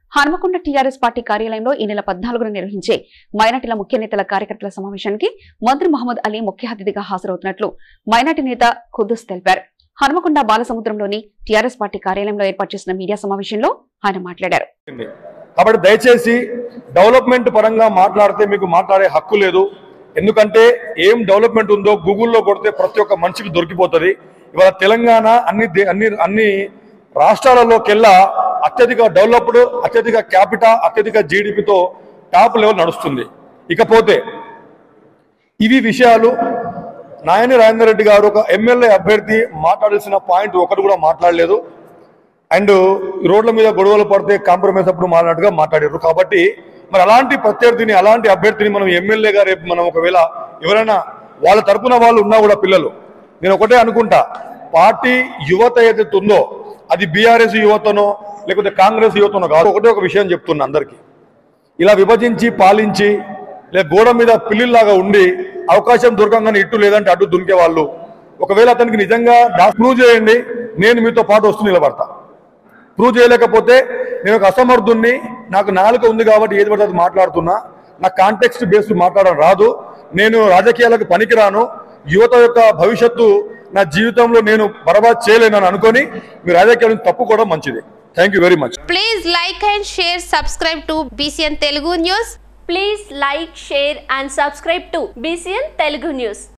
Hanumakonda TRS party కార్యాలయంలో ఈ నెల పద్నాలుగున నిర్వహించే మైనార్టీల ముఖ్య నేతల కార్యకర్తల సమావేశానికి మంత్రి మహమ్మద్ అలీ ముఖ్య అతిథిగా హాజరవుతున్నట్లు మైనార్టీ నేత ఖుద్దూస్ తెలిపారు హనుమకొండ బాలసముద్రంలోని టీఆర్ఎస్ పార్టీ కార్యాలయంలో ఏర్పాటు చేసిన మీడియా సమావేశంలో ఆయన మాట్లాడారు ఉంది. కాబట్టి దయచేసి డెవలప్మెంట్ పరంగా మాట్లాడితే మీకు మాట్లాడే హక్కు లేదు ఎందుకంటే ఏం డెవలప్మెంట్ ఉందో గూగుల్లో కొడితే ప్రతి ఒక్క మనిషికి దొరికిపోతుంది ఇవాళ తెలంగాణ అన్ని దే- అన్ని అన్ని రాష్ట్రాలలోకెల్లా అత్యధిక డెవలప్డ్ అత్యధిక క్యాపిటా అత్యధిక జీడిపితో టాప్ లెవెల్ నడుస్తుంది ఇకపోతే ఇవి విషయాలు నాయని రాజేందర్ రెడ్డి గారు ఒక ఎమ్మెల్యే అభ్యర్థి మాట్లాడాల్సిన పాయింట్ ఒకటి కూడా మాట్లాడలేదు అండ్ రోడ్ల మీద గొడవలు పడితే కాంప్రమైజ్ అప్పుడు మాట్లాడినట్టుగా మాట్లాడారు కాబట్టి మరి అలాంటి ప్రత్యర్థిని అలాంటి అభ్యర్థిని మనం ఎమ్మెల్యేగా రేపు మనం ఒకవేళ ఎవరైనా వాళ్ళ తరపున వాళ్ళు ఉన్నా కూడా పిల్లలు నేను ఒకటే అనుకుంటా పార్టీ యువత ఏదైతే ఉందో అది బీఆర్ఎస్ యువతనో లేకపోతే కాంగ్రెస్ యువతనో కాదు ఒకటే ఒక విషయం చెప్తున్నా అందరికీ ఇలా విభజించి పాలించి లేదా గోడ మీద పిల్లిలాగా ఉండి అవకాశం దొరకంగానే ఇటు లేదంటే అడ్డు దునికే వాళ్ళు ఒకవేళ అతనికి నిజంగా ప్రూవ్ చేయండి నేను మీతో పాటు వస్తూ నిలబడతా ప్రూవ్ చేయలేకపోతే నేను ఒక అసమర్థుణ్ణి నాకు నాలుక ఉంది కాబట్టి ఏది పడితే అది మాట్లాడుతున్నా నా కాంటెక్స్ట్ బేస్డ్ మాట్లాడడం రాదు నేను రాజకీయాలకు పనికిరాను యువత యొక్క భవిష్యత్తు నా జీవితంలో నేను బరబాద్ చేయలేనని అనుకొని మీ రాజకీయాల నుంచి తప్పుకోవడం మంచిది thank you very much Please like and share, subscribe to BCN Telugu News. Please like, share and subscribe to BCN Telugu News.